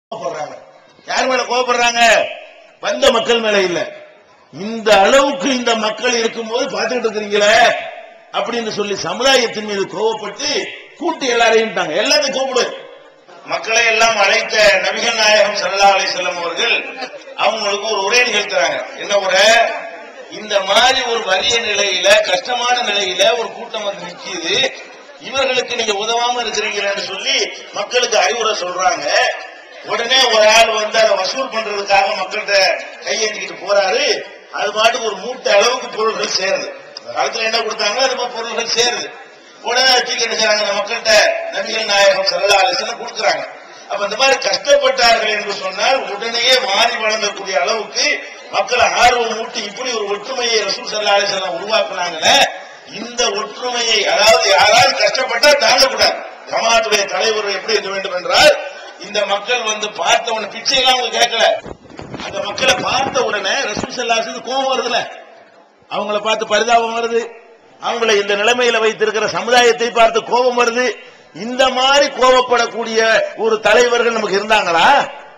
கோபப்படுறாங்க யார் மேல கோபப்படுறாங்க வந்த மக்கள் மேல இல்ல இந்த அளவுக்கு இந்த மக்கள் இருக்கும்போது பார்த்துக்கிட்டு இருக்கிறீங்களே அப்படின்னு சொல்லி சமுதாயத்தின் மீது கோபப்பட்டு கூட்டி எல்லாரையும் எல்லாத்தையும் கூப்பிடு மக்களை எல்லாம் அழைத்த நபிகள் நாயகம் சல்லா அலி செல்லம் அவர்கள் அவங்களுக்கு ஒரு உரை நிகழ்த்துறாங்க என்ன உரை இந்த மாதிரி ஒரு வறிய நிலையில கஷ்டமான நிலையில ஒரு கூட்டம் வந்து நிக்குது இவர்களுக்கு நீங்க உதவாம இருக்கிறீங்கன்னு சொல்லி மக்களுக்கு அறிவுரை சொல்றாங்க உடனே ஒரு ஆள் வந்து அதை வசூல் பண்றதுக்காக மக்கள்கிட்ட கையேந்திக்கிட்டு போறாரு அது பாட்டுக்கு ஒரு மூட்டை அளவுக்கு பொருள்கள் சேருது அந்த காலத்துல என்ன கொடுத்தாங்களோ அது மாதிரி பொருள்கள் சேருது உடனே தூக்கி என்ன செய்றாங்க அந்த மக்கள்கிட்ட நபிகள் நாயகம் சல்லா அலிசன் கொடுக்குறாங்க அப்ப இந்த மாதிரி கஷ்டப்பட்டார்கள் என்று சொன்னால் உடனேயே மாறி வழங்கக்கூடிய அளவுக்கு மக்களை ஆர்வம் ஊட்டி இப்படி ஒரு ஒற்றுமையை ரசூல் சல்லா அலிசன் உருவாக்குனாங்களே இந்த ஒற்றுமையை அதாவது யாராவது கஷ்டப்பட்டா தாங்கக்கூடாது ஜமாத்துடைய தலைவர் எப்படி இருக்க வேண்டும் என்றால் இந்த மக்கள் வந்து பார்த்த உடனே பிச்சையெல்லாம் அவங்க கேட்கல அந்த மக்களை பார்த்த உடனே ரசூல் சல்லா அலிசன் கோபம் வருதுல அவங்கள பார்த்து பரிதாபம் வருது அவங்கள இந்த நிலைமையில வைத்திருக்கிற சமுதாயத்தை பார்த்து கோபம் வருது இந்த மாதிரி கோபப்படக்கூடிய ஒரு தலைவர்கள் நமக்கு இருந்தாங்களா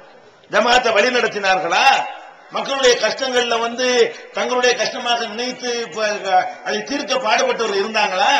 ஜமாத்தை வழி நடத்தினார்களா மக்களுடைய கஷ்டங்கள்ல வந்து தங்களுடைய கஷ்டமாக நினைத்து இப்ப அதை தீர்க்க பாடுபட்டவர்கள் இருந்தாங்களா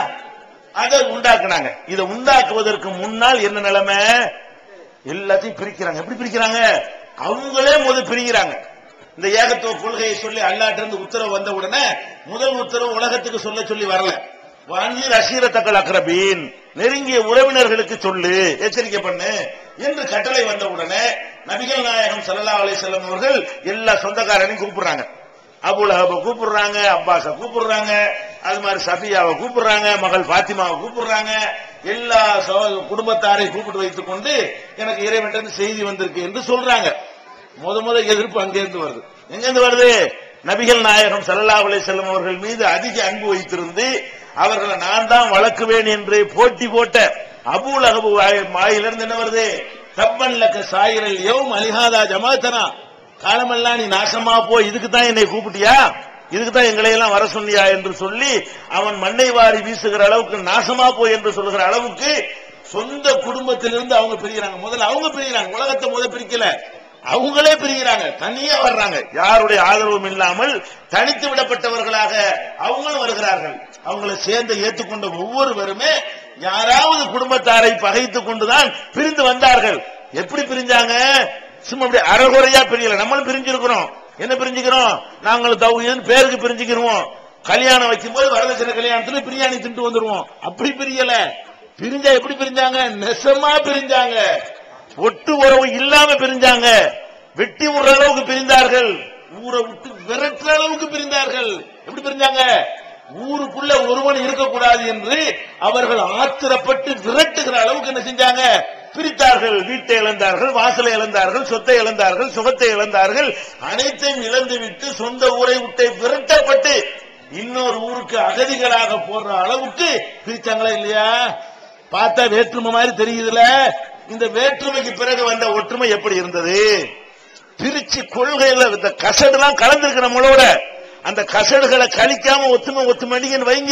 அதை உண்டாக்குனாங்க இதை உண்டாக்குவதற்கு முன்னால் என்ன நிலைமை எல்லாத்தையும் பிரிக்கிறாங்க எப்படி பிரிக்கிறாங்க அவங்களே முதல் பிரிக்கிறாங்க இந்த ஏகத்துவ கொள்கையை சொல்லி அல்லாட்ட இருந்து உத்தரவு வந்த உடனே முதல் உத்தரவு உலகத்துக்கு சொல்ல சொல்லி வரல வாங்கி அசீரத்தக்கள் அக்ரபீன் நெருங்கிய உறவினர்களுக்கு சொல்லு எச்சரிக்கை பண்ணு என்று கட்டளை வந்த உடனே நபிகள் நாயகம் ஸல்லல்லாஹு அலைஹி வஸல்லம் அவர்கள் எல்லா சொந்தக்காரனையும் கூப்பிடுறாங்க அபுலஹப கூப்பிடுறாங்க அப்பாஸ கூப்பிடுறாங்க அது மாதிரி சஃபியாவை கூப்பிடுறாங்க மகள் பாத்திமாவை கூப்பிடுறாங்க எல்லா சகோ- குடும்பத்தாரை கூப்பிட்டு வைத்துக் கொண்டு எனக்கு இறைவன் செய்தி வந்திருக்கு என்று சொல்றாங்க முத முத எதிர்ப்பு அங்கிருந்து வருது எங்கிருந்து வருது நபிகள் நாயகம் ஸல்லல்லாஹு அலைஹி வஸல்லம் அவர்கள் மீது அதிக அன்பு வைத்திருந்து அவர்களை நான் தான் வளர்க்குவேன் என்று போட்டி போட்ட அபூலகபு வாயிலிருந்து என்ன வருது தப்பன் லக்க சாயிரல் யௌம் அலிஹாதா ஜமாத்தனா காலமெல்லாம் நீ நாசமா போ இதுக்கு தான் என்னை கூப்பிட்டியா இதுக்கு தான் எங்களை எல்லாம் வர சொன்னியா என்று சொல்லி அவன் மண்ணை வாரி வீசுகிற அளவுக்கு நாசமா போய் என்று சொல்லுகிற அளவுக்கு சொந்த குடும்பத்திலிருந்து அவங்க பிரிகிறாங்க முதல்ல அவங்க பிரிகிறாங்க உலகத்தை முத பிரிக்கல அவங்களே பிரிகிறாங்க தனியா வர்றாங்க யாருடைய ஆதரவும் இல்லாமல் தனித்து விடப்பட்டவர்களாக அவங்களும் வருகிறார்கள் அவங்களை சேர்ந்து ஏற்றுக்கொண்ட ஒவ்வொருவருமே யாராவது குடும்பத்தாரை பகைத்துக் கொண்டுதான் பிரிந்து வந்தார்கள் எப்படி பிரிஞ்சாங்க சும்மா அப்படி அறகுறையா பிரியல நம்மளும் பிரிஞ்சிருக்கிறோம் என்ன பிரிஞ்சுக்கிறோம் நாங்கள் தௌஹீதுன்னு பேருக்கு பிரிஞ்சுக்கிறோம் கல்யாணம் வைக்கும்போது வரதட்சணை கல்யாணத்துல பிரியாணி தின்ட்டு வந்துருவோம் அப்படி பிரியல பிரிஞ்சா எப்படி பிரிஞ்சாங்க நெசமா பிரிஞ்சாங்க ஒட்டு உறவு இல்லாம பிரிஞ்சாங்க வெட்டி விடுற அளவுக்கு பிரிந்தார்கள் ஊரை விட்டு விரட்டுற அளவுக்கு பிரிந்தார்கள் எப்படி பிரிஞ்சாங்க ஊருக்குள்ள ஒருவன் இருக்கக்கூடாது என்று அவர்கள் ஆத்திரப்பட்டு விரட்டுகிற அளவுக்கு என்ன செஞ்சாங்க பிரித்தார்கள் வீட்டை இழந்தார்கள் வாசலை இழந்தார்கள் சொத்தை இழந்தார்கள் சுகத்தை இழந்தார்கள் அனைத்தையும் இழந்துவிட்டு சொந்த ஊரை விட்டு விரட்டப்பட்டு இன்னொரு ஊருக்கு அகதிகளாக போடுற அளவுக்கு பிரிச்சாங்களா இல்லையா பார்த்தா வேற்றுமை மாதிரி தெரியுதுல இந்த வேற்றுமைக்கு பிறகு வந்த ஒற்றுமை எப்படி இருந்தது பிரிச்சு கொள்கையில இந்த கசடுலாம் கலந்துருக்கு நம்மளோட அந்த கசடுகளை கழிக்காம ஒத்துமை ஒத்துமைன்னு வைங்க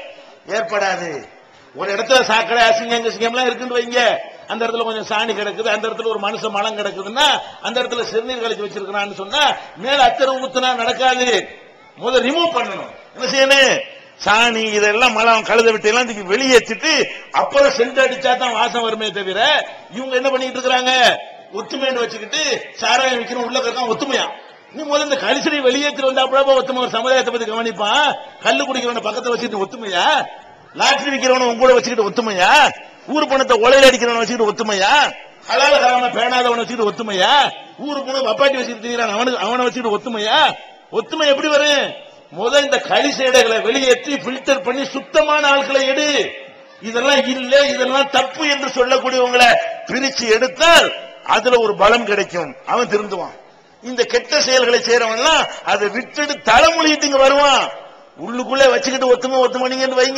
ஏற்படாது ஒரு இடத்துல சாக்கடை அசிங்கம் சிங்கம்லாம் இருக்குன்னு வைங்க அந்த இடத்துல கொஞ்சம் சாணி கிடக்குது அந்த இடத்துல ஒரு மனுஷன் மலம் கிடக்குதுன்னா அந்த இடத்துல சிறுநீர் கழிச்சு வச்சிருக்கிறான்னு சொன்னா மேல அத்தனை ஊத்துனா நடக்காது முதல்ல ரிமூவ் பண்ணணும் என்ன செய்யணும் சாணி இதெல்லாம் மலம் கழுத விட்டு எல்லாம் தூக்கி வெளியேற்றிட்டு அப்புறம் சென்ட் அடிச்சா தான் வாசம் வருமே தவிர இவங்க என்ன பண்ணிட்டு இருக்காங்க ஒத்துமைன்னு வச்சுக்கிட்டு சாராயம் விற்கிறோம் உள்ள இருக்கான் ஒத்துமையா நீ முதல்ல இந்த கலிசடி வெளியேற்றி வந்தாப்புல ஒத்துமை ஒரு சமுதாயத்தை பத்தி கவனிப்பான் கல்லு குடிக்கிறவன பக்கத்துல வச்சுக்கிட்டு ஒத்துமையா லாட்டரி விற்கிறவன உங்க கூட வச்சுக்கிட்டு ஒத்துமையா ஊர் பணத்தை உலையில அடிக்கிறவன வச்சுக்கிட்டு ஒத்துமையா ஹலால கலாம பேணாதவனை வச்சுக்கிட்டு ஒத்துமையா ஊரு போன வப்பாட்டி வச்சுக்கிட்டு திரியிறான் அவனுக்கு அவனை வச்சுக்கிட்டு ஒத்துமையா ஒத்துமை எப்படி வரும் முதல் இந்த கழிசேடைகளை வெளியேற்றி பில்டர் பண்ணி சுத்தமான ஆட்களை எடு இதெல்லாம் இல்ல இதெல்லாம் தப்பு என்று சொல்லக்கூடியவங்களை பிரிச்சு எடுத்தால் அதுல ஒரு பலம் கிடைக்கும் அவன் திருந்துவான் இந்த கெட்ட செயல்களை செய்யறவன்லாம் அதை விட்டுட்டு தலைமொழிட்டு இங்க வருவான் உள்ளுக்குள்ளே வச்சுக்கிட்டு ஒத்துமை ஒத்துமணிங்கன்னு வைங்க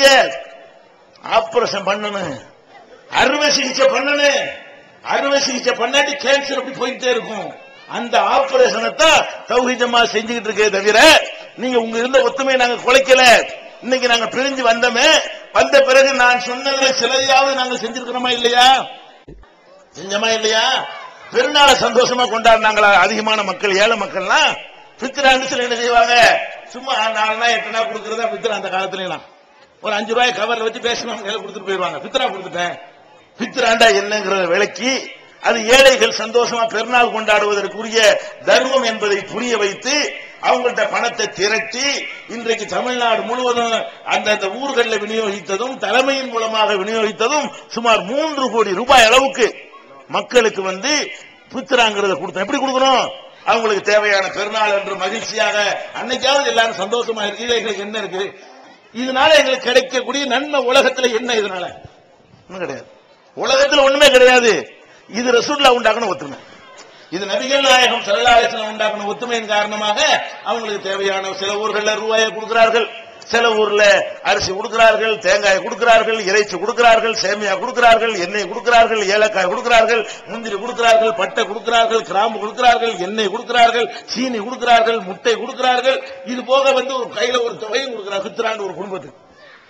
ஆபரேஷன் பண்ணணும் அறுவை சிகிச்சை பண்ணணும் அறுவை சிகிச்சை பண்ணாட்டி கேன்சர் அப்படி போயிட்டே இருக்கும் அந்த ஆபரேஷனை தான் தௌஹீதமா செஞ்சுக்கிட்டு இருக்கே தவிர நீங்க உங்க இருந்த ஒத்துமையை நாங்க குலைக்கல இன்னைக்கு நாங்க பிரிஞ்சு வந்தோமே வந்த பிறகு நான் சொன்னதுல சிலையாவது நாங்க செஞ்சிருக்கிறோமா இல்லையா செஞ்சோமா இல்லையா பெருநாளை சந்தோஷமா கொண்டாடினாங்களா அதிகமான மக்கள் ஏழை மக்கள்லாம் பித்ரான்னு சொல்லி என்ன செய்வாங்க சும்மா நாலு எட்டு நாள் கொடுக்கறதா பித்ரா அந்த காலத்துல எல்லாம் ஒரு அஞ்சு ரூபாய் கவர்ல வச்சு பேசணும் கையில கொடுத்துட்டு போயிருவாங்க பித்ரா கொடுத்துட்டேன் பித்ராண்டா என்னங்கிறத விளக்கி அது ஏழைகள் சந்தோஷமா பெருநாள் கொண்டாடுவதற்குரிய தர்மம் என்பதை புரிய வைத்து அவங்கள்ட்ட பணத்தை திரட்டி இன்றைக்கு தமிழ்நாடு முழுவதும் அந்த அந்த ஊர்களில் விநியோகித்ததும் தலைமையின் மூலமாக விநியோகித்ததும் சுமார் மூன்று கோடி ரூபாய் அளவுக்கு மக்களுக்கு வந்து பித்ராங்கிறத கொடுத்தோம் எப்படி கொடுக்கணும் அவங்களுக்கு தேவையான பெருநாள் என்று மகிழ்ச்சியாக அன்னைக்காவது எல்லாரும் சந்தோஷமா இருக்கு இதுல எங்களுக்கு என்ன இருக்கு இதனால எங்களுக்கு கிடைக்கக்கூடிய நன்மை உலகத்துல என்ன இதனால ஒண்ணும் கிடையாது உலகத்துல ஒண்ணுமே கிடையாது இது ரசூல்லா உண்டாக்குன ஒத்துமை இது நபிகள் நாயகம் சரலாயசனம் உண்டாக்குன ஒத்துமையின் காரணமாக அவங்களுக்கு தேவையான சில ஊர்கள்ல ரூபாயை கொடுக்கிறார்கள் சில ஊர்ல அரிசி கொடுக்கிறார்கள் தேங்காய் கொடுக்கிறார்கள் இறைச்சி கொடுக்கிறார்கள் சேமியா கொடுக்கிறார்கள் எண்ணெய் கொடுக்கிறார்கள் ஏலக்காய் கொடுக்கிறார்கள் முந்திரி கொடுக்கிறார்கள் பட்டை கொடுக்கிறார்கள் கிராம்பு கொடுக்கிறார்கள் எண்ணெய் கொடுக்கிறார்கள் சீனி கொடுக்கிறார்கள் முட்டை கொடுக்கிறார்கள் இது போக வந்து ஒரு கையில ஒரு தொகையும் கொடுக்கிறார் பித்ராண்டு ஒரு குடும்பத்துக்கு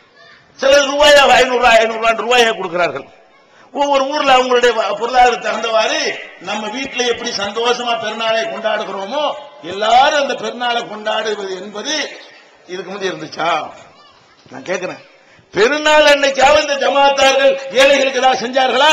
சிலர் ரூபாயா ஐநூறு ரூபாய் ஐநூறு ரூபாய் ரூபாயை கொடுக்கிறார்கள் ஒவ்வொரு ஊர்ல அவங்களுடைய வ- பொருளாதார தகுந்தவாறு நம்ம வீட்டுல எப்படி சந்தோஷமா பெருநாளை கொண்டாடுகிறோமோ எல்லாரும் அந்த பெருநாளை கொண்டாடுவது என்பது இதுக்கு முந்தைய இருந்துச்சா நான் கேட்கிறேன் பெருநாள் அன்னைக்காவது இந்த ஜமாத்தார்கள் ஏழைகளுக்கு ஏதாவது செஞ்சார்களா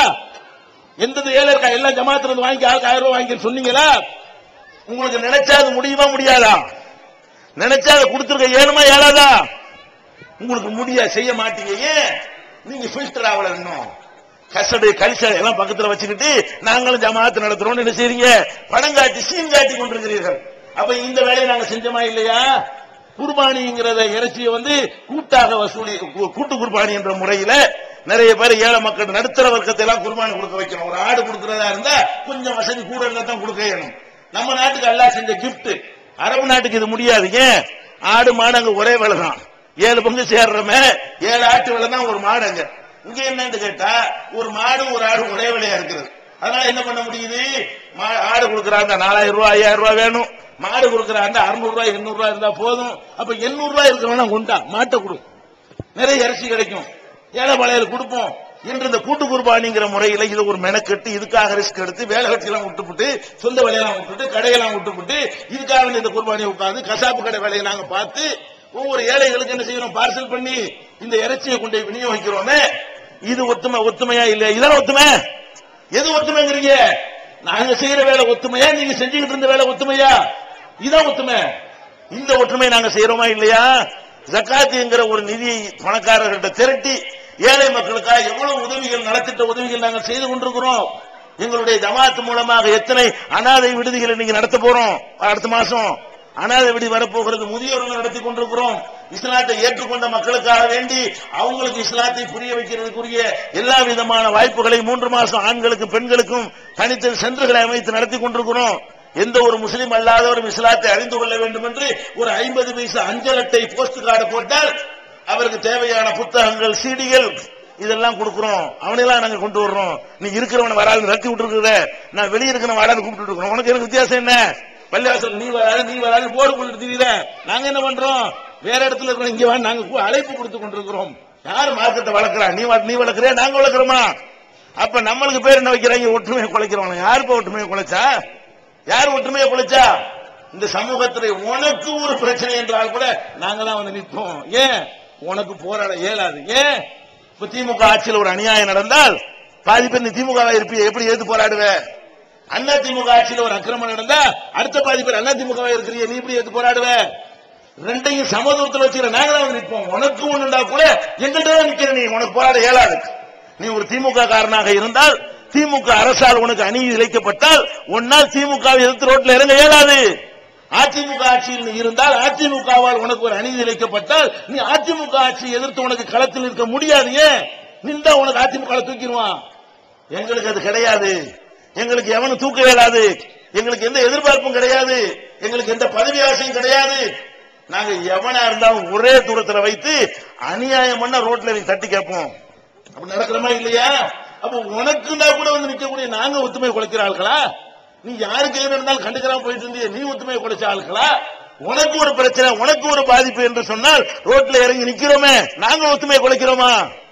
எந்த ஏழை இருக்கா எல்லாம் ஜமாத்துல இருந்து வாங்கி ஆளுக்கு ஆயிரம் ரூபாய் வாங்கி சொன்னீங்களா உங்களுக்கு நினைச்சா அது முடியுமா முடியாதா நினைச்சா அதை கொடுத்துருக்க ஏழுமா ஏழாதா உங்களுக்கு முடிய செய்ய மாட்டீங்க ஏன் நீங்க ஃபில்டர் ஆகல இன்னும் கசடு கலிசடு எல்லாம் பக்கத்துல வச்சுக்கிட்டு நாங்களும் ஜமாத்து நடத்துறோம் என்ன செய்றீங்க படம் காட்டி சீன் காட்டி கொண்டிருக்கிறீர்கள் அப்ப இந்த வேலையை நாங்க செஞ்சோமா இல்லையா குர்பானிங்கிறத இறைச்சியை வந்து கூட்டாக வசூலி கூ- கூட்டு குர்பானி என்ற முறையில நிறைய பேர் ஏழை மக்கள் நடுத்தர வர்க்கத்தை எல்லாம் குர்பானி கொடுக்க வைக்கணும் ஒரு ஆடு கொடுக்கறதா இருந்தா கொஞ்சம் வசதி கூட இருந்தா தான் கொடுக்க வேணும் நம்ம நாட்டுக்கு எல்லாம் செஞ்ச gift அரபு நாட்டுக்கு இது முடியாது ஏன் ஆடு மாடு அங்க ஒரே வேலை தான் ஏழு பங்கு சேர்றமே ஏழு ஆட்டு வேலை தான் ஒரு மாடு அங்க இங்க என்னன்னு கேட்டா ஒரு மாடும் ஒரு ஆடும் ஒரே விலையா இருக்குது அதனால என்ன பண்ண முடியுது மா- ஆடு கொடுக்கறாங்க நாலாயிரம் ரூபாய் ஐயாயிரம் ரூபாய் வேணும் மாடு கொடுக்கறாங்க அறுநூறு ரூபாய் எண்ணூறு ரூபாய் இருந்தா போதும் அப்ப எண்ணூறு ரூபாய் இருக்கிறவனா கொண்டா மாட்டை கொடு நிறைய இறைச்சி கிடைக்கும் ஏழை பழையல் கொடுப்போம் என்று இந்த கூட்டு குர்பானிங்கிற முறையில இது ஒரு மெனக்கெட்டு இதுக்காக ரிஸ்க் எடுத்து வேலை வெட்டியெல்லாம் விட்டுப்புட்டு சொந்த வேலையெல்லாம் விட்டுட்டு கடையெல்லாம் விட்டுப்புட்டு இதுக்காக வேண்டி இந்த குர்பானியை உட்கார்ந்து கசாப்பு கடை வேலையை நாங்க பார்த்து ஒவ்வொரு ஏழைகளுக்கு என்ன செய்யறோம் பார்சல் பண்ணி இந்த இறைச்சியை கொண்டு போய் விநியோகிக்கிறோமே இது ஒத்துமை ஒத்துமையா இல்லையா இதான் ஒத்துமை எது ஒத்துமைங்கிறீங்க நாங்க செய்யற வேலை ஒத்துமையா நீங்க செஞ்சுக்கிட்டு இருந்த வேலை ஒத்துமையா இதான் ஒத்துமை இந்த ஒற்றுமை நாங்க செய்யறோமா இல்லையா ஜக்காத்துங்கிற ஒரு நிதியை பணக்காரர்கிட்ட திரட்டி ஏழை மக்களுக்காக எவ்வளவு உதவிகள் நலத்திட்ட உதவிகள் நாங்கள் செய்து கொண்டிருக்கிறோம் எங்களுடைய ஜமாத் மூலமாக எத்தனை அனாதை விடுதிகளை நீங்க நடத்த போறோம் அடுத்த மாசம் அனாதை விடுதி வரப்போகிறது முதியோர்கள் நடத்தி கொண்டிருக்கிறோம் இஸ்லாத்தை ஏற்றுக்கொண்ட மக்களுக்காக வேண்டி அவங்களுக்கு இஸ்லாத்தை புரிய வைக்கிறதுக்குரிய எல்லா விதமான வாய்ப்புகளை மூன்று மாசம் ஆண்களுக்கும் பெண்களுக்கும் தனித்த சென்றுகளை அமைத்து நடத்தி கொண்டிருக்கிறோம் எந்த ஒரு முஸ்லீம் அல்லாதவரும் இஸ்லாத்தை அறிந்து கொள்ள வேண்டும் என்று ஒரு ஐம்பது பைசா அஞ்சல் அட்டை போஸ்ட் கார்டு போட்டால் அவருக்கு தேவையான புத்தகங்கள் சீடிகள் இதெல்லாம் கொடுக்கிறோம் அவனையெல்லாம் நாங்க கொண்டு வர்றோம் நீ இருக்கிறவனை வராது ரத்தி விட்டுருக்குற நான் வெளியே இருக்கிற வராது கூப்பிட்டு இருக்கிறோம் உனக்கு எனக்கு வித்தியாசம் என்ன பள்ளிவாசல் நீ வராது நீ வராது போர்டு கொண்டு தெரியல நாங்க என்ன பண்றோம் வேற இடத்துல இருக்கிறோம் இங்க வா நாங்க கு- அழைப்பு கொடுத்து கொண்டிருக்கிறோம் யார் மார்க்கத்தை வளர்க்கறா நீ வ- நீ வளர்க்கறியா நாங்க வளர்க்கிறோமா அப்ப நம்மளுக்கு பேர் என்ன வைக்கிறாங்க ஒற்றுமையை குலைக்கிறவங்க யாருக்கு ஒற்றுமையை குலைச்சா யார் ஒற்றுமையை குலைச்சா இந்த சமூகத்துல உனக்கு ஒரு பிரச்சனை என்றால் கூட நாங்க தான் வந்து நிற்போம் ஏன் உனக்கு போராட இயலாது ஏன் இப்ப திமுக ஆட்சியில் ஒரு அநியாயம் நடந்தால் பாதி பேர் நீ திமுக இருப்பிய எப்படி எதிர்த்து போராடுவ அண்ணா திமுக ஆட்சியில் ஒரு அக்கிரமம் நடந்தா அடுத்த பாதி பேர் அண்ணா திமுக இருக்கிறீங்க நீ எப்படி எதிர்த்து போராடுவ ரெண்டையும் சமதூரத்தில் வச்சுக்கிற நாங்க தான் வந்து நிற்போம் உனக்கு ஒண்ணுண்டா கூட எங்கள்கிட்ட தான் நிக்கிற நீ உனக்கு போராட இயலாது நீ ஒரு திமுக காரனாக இருந்தால் திமுக அரசால் உனக்கு அநீதி இழைக்கப்பட்டால் உன்னால் திமுக வை எதிர்த்து ரோட்ல இறங்க இயலாது அதிமுக ஆட்சியில் நீ இருந்தால் அதிமுகவால் உனக்கு ஒரு அநீதி இழைக்கப்பட்டால் நீ அதிமுக ஆட்சியை எதிர்த்து உனக்கு களத்தில் இருக்க முடியாது ஏன் நின்றா உனக்கு அதிமுக தூக்கிடுவான் எங்களுக்கு அது கிடையாது எங்களுக்கு எவனும் தூக்க இயலாது எங்களுக்கு எந்த எதிர்பார்ப்பும் கிடையாது எங்களுக்கு எந்த பதவி ஆசையும் கிடையாது நாங்க எவனா இருந்தாலும் ஒரே தூரத்துல வைத்து அநியாயம் பண்ண ரோட்ல நீ தட்டி கேட்போம் அப்படி நடக்கிறோமா இல்லையா அப்ப உனக்குண்டா கூட வந்து நிக்கக்கூடிய நாங்க ஒத்துமை குலைக்கிற ஆட்களா நீ யாருக்கு எது இருந்தாலும் கண்டுக்கிறாம போயிட்டு இருந்திய நீ ஒத்துமை குலைச்ச ஆட்களா உனக்கு ஒரு பிரச்சனை உனக்கு ஒரு பாதிப்பு என்று சொன்னால் ரோட்ல இறங்கி நிக்கிறோமே நாங்க ஒத்துமை குலைக்கிறோமா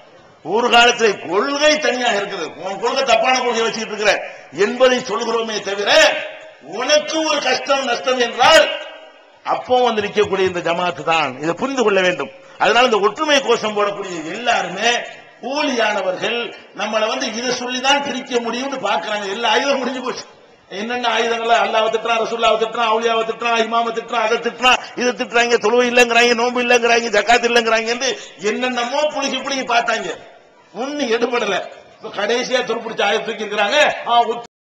ஒரு காலத்தில் கொள்கை தனியாக இருக்கிறது உன் கொள்கை தப்பான கொள்கை வச்சுக்கிட்டு இருக்கிற என்பதை சொல்கிறோமே தவிர உனக்கு ஒரு கஷ்டம் நஷ்டம் என்றால் அப்போ வந்து நிற்கக்கூடிய இந்த ஜமாத்து தான் இதை புரிந்து கொள்ள வேண்டும் அதனால இந்த ஒற்றுமை கோஷம் போடக்கூடிய எல்லாருமே கூலியானவர்கள் நம்மளை வந்து இதை சொல்லிதான் பிரிக்க முடியும்னு பாக்குறாங்க எல்லா ஆயுதம் முடிஞ்சு போச்சு என்னென்ன ஆயுதங்களை அல்லாவை திட்டுறான் ரசுல்லாவை திட்டுறான் அவுலியாவை திட்டுறான் இமாம திட்டுறான் அதை திட்டுறான் இதை திட்டுறாங்க தொழுவை இல்லைங்கிறாங்க நோம்பு இல்லைங்கிறாங்க ஜக்காத் இல்லைங்கிறாங்க என்னென்னமோ புளிக்கி புளிக்கி பார்த்தாங்க ஒண்ணு எடுபடல இப்ப கடைசியா துருப்பிடிச்ச ஆயுதம் தூக்கி இருக்கிறாங்க